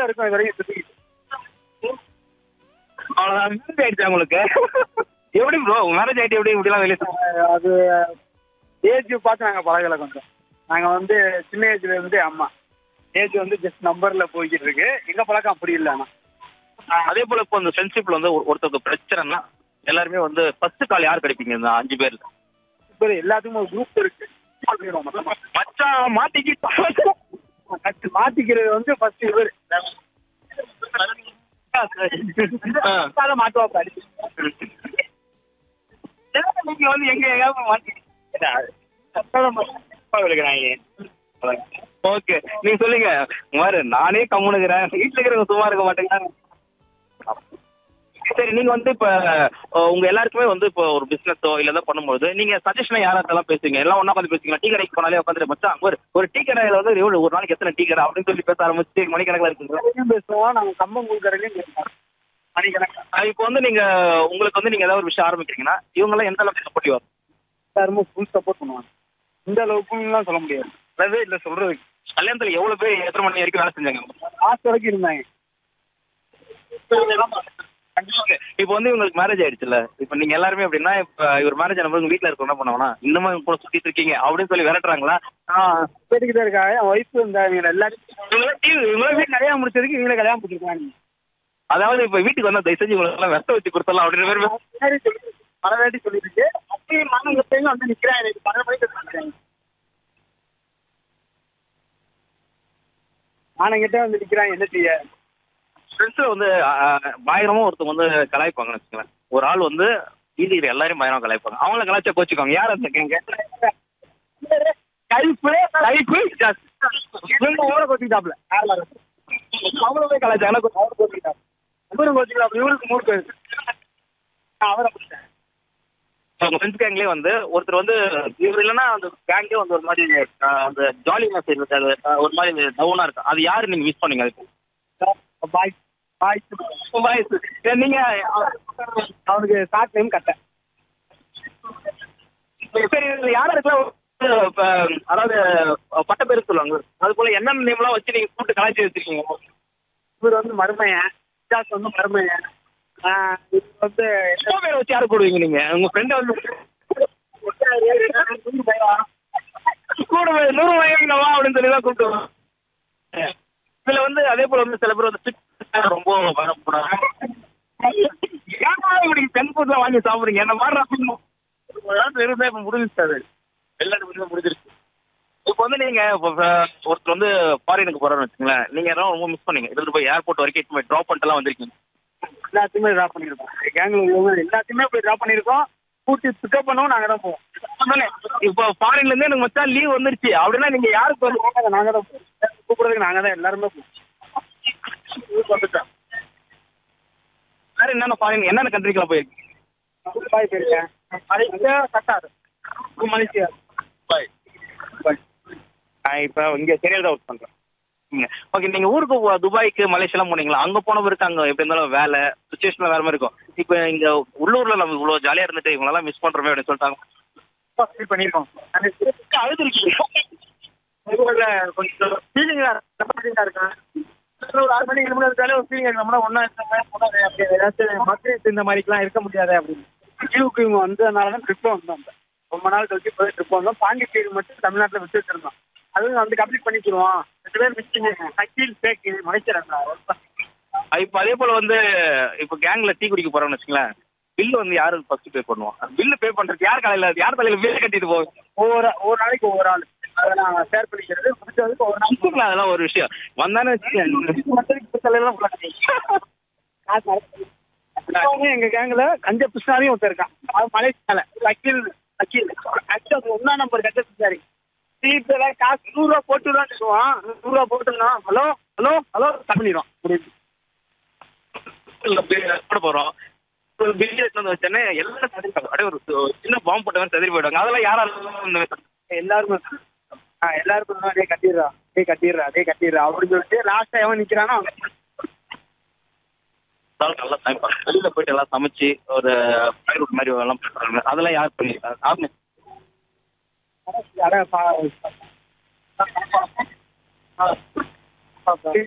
இருக்கும் இது வரைக்கும் சுத்திக்கிட்டு அவ்வளவுதான் மேரேஜ் ஆயிடுச்சா உங்களுக்கு எப்படி ப்ரோ மேரேஜ் ஆயிட்டு எப்படி இப்படிலாம் வெளியே அஹ் அது ஏஜ் பார்த்து நாங்க பழகல கொஞ்சம் நாங்க வந்து சின்ன ஏஜ்ல இருந்து அம்மா ஏஜ் வந்து ஜஸ்ட் நம்பர்ல போய்கிட்டு இருக்கு எங்க பழக்கம் அப்படி இல்லை ஆனா அதே போல இப்போ இந்த ஃப்ரெண்ட்ஷிப்ல வந்து ஒரு- ஒருத்தருக்கு பிரச்சனைனா எல்லாருமே வந்து ஃபர்ஸ்ட் கால் யார் கிடைப்பீங்க இந்த அஞ்சு பேர் இப்போ எல்லாத்துக்கும் ஒரு குரூப் இருக்கு சொல்லிடுவோம் மொத்தமா. மச்சான் மாட்டிக்கி First மாத்திக்கிறது வந்து ஃபர்ஸ்ட் இவர் ஆ. மாட்டுவாப்ப அடிச்சு நீங்க வந்து எங்க எங்கேயாவது மாட்டி ஓகே நீங்க சொல்லுங்க மாரு நானே கம்முனுக்கிறேன் வீட்டுல இருக்கிறவங்க சும்மா இருக்க மாட்டேங்கிறாங்க சரி நீங்க வந்து இப்ப அஹ், உங்க எல்லாருக்குமே வந்து இப்போ ஒரு பிசினஸோ இல்ல ஏதோ பண்ணும்போது நீங்க சஜஷனை யாராட்டெல்லாம் பேசுவீங்க எல்லாம் ஒண்ணா உட்காந்து பேசுவீங்க டீ கடைக்கு போனாலே உட்காந்து மச்சான் ஒரு ஒரு டீ கடையில வந்து எவ்வளவு ஒரு நாளைக்கு எத்தனை டீ கடை அப்படின்னு சொல்லி பேச ஆரம்பிச்சு மணிக்கணக்கில் இருக்குங்களா கடையிலயும் பேசுவோம் நாங்க கம்பம் கொடுக்கறதுலயும் பேசுவோம் மணிக்கணக்கு அஹ் இப்போ வந்து நீங்க உங்களுக்கு வந்து நீங்க ஏதாவது ஒரு விஷயம் ஆரம்பிக்கிறீங்கன்னா இவங்க எல்லாம் எந்த அளவுக்கு சப்போர்ட்டிவ் வரும் எல்லாருமே ஃபுல் சப்போர்ட் பண்ணுவாங்க இந்த அளவுக்குலாம் சொல்ல முடியாது அதாவது இல்ல சொல்றதுக்கு கல்யாணத்துல எவ்வளவு பேர் எத்தனை மணி வரைக்கும் வேலை செஞ்சாங்க லாஸ்ட் வரைக்கும் இருந்தாங்க இப்போ வந்து இவங்களுக்கு மேரேஜ் ஆயிடுச்சுல்ல இப்போ நீங்க எல்லாருமே எப்படின்னா இப்போ இவர் மேரேஜ் ஆனப்போ உங்க வீட்டுல இருக்க என்ன பண்ணுவாங்கன்னா இந்த மாதிரி கூட சுத்திட்டு இருக்கீங்க அப்படின்னு சொல்லி விரட்டுறாங்களா கேட்டுக்கிட்டே இருக்கா என் ஒய்ஃப் இந்த இவங்க எல்லாரும் இவங்கள டிவி இவங்கள வீட்டு கல்யாணம் முடிச்சதுக்கு இவங்களை கல்யாணம் முடிச்சிருக்காங்க அதாவது இப்போ வீட்டுக்கு வந்தா தயவு செஞ்சு உங்களுக்கு எல்லாம் விஷம் வச்சு கொடுத்துடலாம் அப்படின்ற மாதிரி முன்னாடி சொல்லி பல வாட்டி சொல்லிருக்கு அப்படியே நானும் எப்பயும் வந்து நிக்கிறேன் எனக்கு பன்னெண்டு மணிக்கு சொல்லிக்கிறேன் நானும் கிட்ட வந்து நிக்கிறேன் என்ன செய்ய ஃப்ரெண்ட்ஸில் வந்து அஹ், பயங்கரமா ஒருத்தவங்க வந்து கலாய்ப்பாங்கன்னு வச்சுக்கோங்களேன் ஒரு ஆள் வந்து இது எல்லாரையும் பயங்கரமா கலாய்ப்பாங்க அவங்கள கலாய்ச்சா கோச்சுக்கோங்க யார் அந்த கேங்க கைப்பு கைப்பு இவங்க ஊரை கொத்திட்டாப்ல அவங்கள போய் கலாய்ச்சா எனக்கு அவரை கொத்திட்டாப்ல இவரும் கொத்திட்டாப்ல இவருக்கு மூணு பேர் நான் அவரை கொத்திட்டேன் உங்க ஃப்ரெண்ட்ஸ் கேங்லேயே வந்து ஒருத்தர் வந்து இவர் இல்லைன்னா அந்த கேங்கே வந்து ஒரு மாதிரி அஹ், அந்த ஜாலினஸ் இருந்தது அஹ், ஒரு மாதிரி டவுனா இருக்கும் அது யாரு நீங்க மிஸ் பண்ணீங்க அதுக்கு பாய் பாய் வயசு நீங்க அவனுக்கு ஷார்ட் டைம் கட்டேன் சரி இதுல யாரா இருக்கலாம் இப்ப, அதாவது பட்ட பேர் சொல்லுவாங்க அது போல என்னென்ன நேம்லாம் வச்சு நீங்க கூப்பிட்டு கலாய்ச்சி வச்சிருக்கீங்க இவர் வந்து மருமையன் விஜாஸ் வந்து மருமையன் ஆஹ் இவர் வந்து எத்தனை பேர் வச்சு யாரு கூடுவீங்க நீங்க உங்க ஃப்ரெண்ட் வந்து கூட போய் நூறு வயசுலவா அப்படின்னு சொல்லி தான் கூப்பிட்டு இதுல வந்து அதே போல வந்து சில பேர் வந்து சிப்ஸ் ரொம்ப வரக்கூடாது ஏன்னா இப்படி ஜங்க் ஃபுட்லாம் வாங்கி சாப்பிடுறீங்க என்ன மாதிரி இருந்தா இப்ப முடிஞ்சிச்சு அது எல்லாரும் முடிஞ்சிருச்சு இப்போ வந்து நீங்க இப்போ, அஹ், ஒருத்தர் வந்து ஃபாரினுக்கு போறாருன்னு வச்சுங்களேன் நீங்க எல்லாம் ரொம்ப மிஸ் பண்ணீங்க இதுல போய் ஏர்போர்ட் வரைக்கும் போய் ட்ராப் பண்ணிட்டுலாம் வந்திருக்கீங்க எல்லாத்தையுமே ட்ராப் பண்ணியிருக்கோம் கேங்கில் உள்ளவங்க எல்லாத்தையுமே போய் ட்ராப் பண்ணியிருக்கோம் கூட்டி பிக்கப் பண்ணவும் நாங்கள் தான் போவோம் அதானே? இப்போ ஃபாரின்ல இருந்து எனக்கு மச்சான் லீவ் வந்துருச்சு அப்படின்னா நீங்க யாருக்கு வந்து நாங்கள் நாங்கள் தான் போவோம் கூப்பிடுறதுக்கு நாங்கள் தான் எல்லாருமே போவோம் வந்துட்டோம் வேற என்னென்ன ஃபாரின் என்னென்ன கண்ட்ரிக்கெல்லாம் போயிருக்கீங்க துபாய் போயிருக்கேன் மலேசியா கட்டார் மலேசியா பாய் நான் இப்போ இங்கே சென்னையில் தான் ஒர்க் பண்ணுறேன் ஓகே நீங்கள் ஊருக்கு போ- துபாய்க்கு மலேசியாலாம் போனீங்களா அங்கே போன பிறகு அங்கே எப்படி இருந்தாலும் வேலை சுச்சுவேஷனில் வேறு மாதிரி இருக்கும் இப்போ இங்கே உள்ளூரில் நம்ம இவ்வளோ ஜாலியாக இருந்துட்டு இவங்களெல்லாம் மிஸ் பண்ணுறோமே அப்படின்னு சொல்லிட்டாங்க ஃபீல் பண்ணியிருக்கோம் அழுதுருக்கீங்க கொஞ்சம் ஃபீலிங்காக ஃபீலிங்காக இருக்கேன் ஒரு ஆறு மணிக்கு ஏழு மணி இருக்காலே ஒரு ஃபீலிங் நம்மளா ஒன்றா இருக்காங்க அப்படி ஏதாச்சும் மக்கள் இந்த மாதிரிலாம் இருக்க முடியாது அப்படின்னு லீவுக்கு இவங்க வந்ததுனால தான் ட்ரிப் வந்தோம் ரொம்ப நாள் கழிச்சு போய் ட்ரிப் வந்தோம் பாண்டிச்சேரி மட்டும் தமிழ்நாட்டில் விட்டு வச்சிருந்தோம் அதுவும் வந்து கம்ப்ளீட் பண்ணிக்கிடுவோம் ரெண்டு பேர் மிஸ்டிங் சக்கீல் பேக்கு மலைச்சிடறா இப்போ அதே போல் வந்து இப்போ கேங்கில் டீ குடிக்க போகிறோம்னு வச்சுங்களேன் பில்லு வந்து யாரு ஃபர்ஸ்ட் பே பண்ணுவோம் பில்லு பே பண்ணுறதுக்கு யார் காலையில் யார் தலையில் பில்லு கட்டிட்டு போகும் ஒவ்வொரு ஒவ்வொரு நாளைக்கு ஒவ்வொரு ஆள் அதை நான் ஷேர் பண்ணிக்கிறது முடிச்சதுக்கு ஒவ்வொரு நாள் வச்சுக்கலாம் அதெல்லாம் ஒரு விஷயம் வந்தானே வச்சுக்கேன் மத்ததுக்கு தலையெல்லாம் full ஆ கட்டி. இப்பவும் எங்க கேங்ல கஞ்ச பிஸ்னாரியும் ஒருத்தர் இருக்கான் அது மலேசியால வக்கீல் வக்கீல் ஆக்சுவலா ஒன்னா நம்பர் கஞ்ச பிஸ்னாரி சீட்டுல காசு நூறு ரூபா போட்டு தான் சொல்லுவான் நூறு ரூபா போட்டுருந்தோம் ஹலோ ஹலோ ஹலோ கட் பண்ணிடுவான் முடியுது போட போறோம் ஒரு பில்லு எடுத்து வந்து வச்சோன்னே எல்லாம் சதிரிப்பாங்க அப்படியே ஒரு ஒரு சின்ன பாம்பு போட்டவன் சதிரி போயிடுவாங்க அதெல்லாம் யாரா இருந்தாலும் இந்த எல்லாருமே ஆ எல்லாருக்கும் தான், டேய் கட்டிடுறா டேய் கட்டிடுறா டேய் கட்டிடுறா அப்படின்னு சொல்லிட்டு லாஸ்டா எவன் நிக்கிறானோ அவன் நாள் நல்லா சமைப்பாங்க வெளியில போயிட்டு எல்லாம் சமைச்சு ஒரு ஃப்ரைட் மாதிரி எல்லாம் பண்றாங்க அதெல்லாம் யார் பண்ணிருக்காங்க ஆர்கனைஸ் அட பா-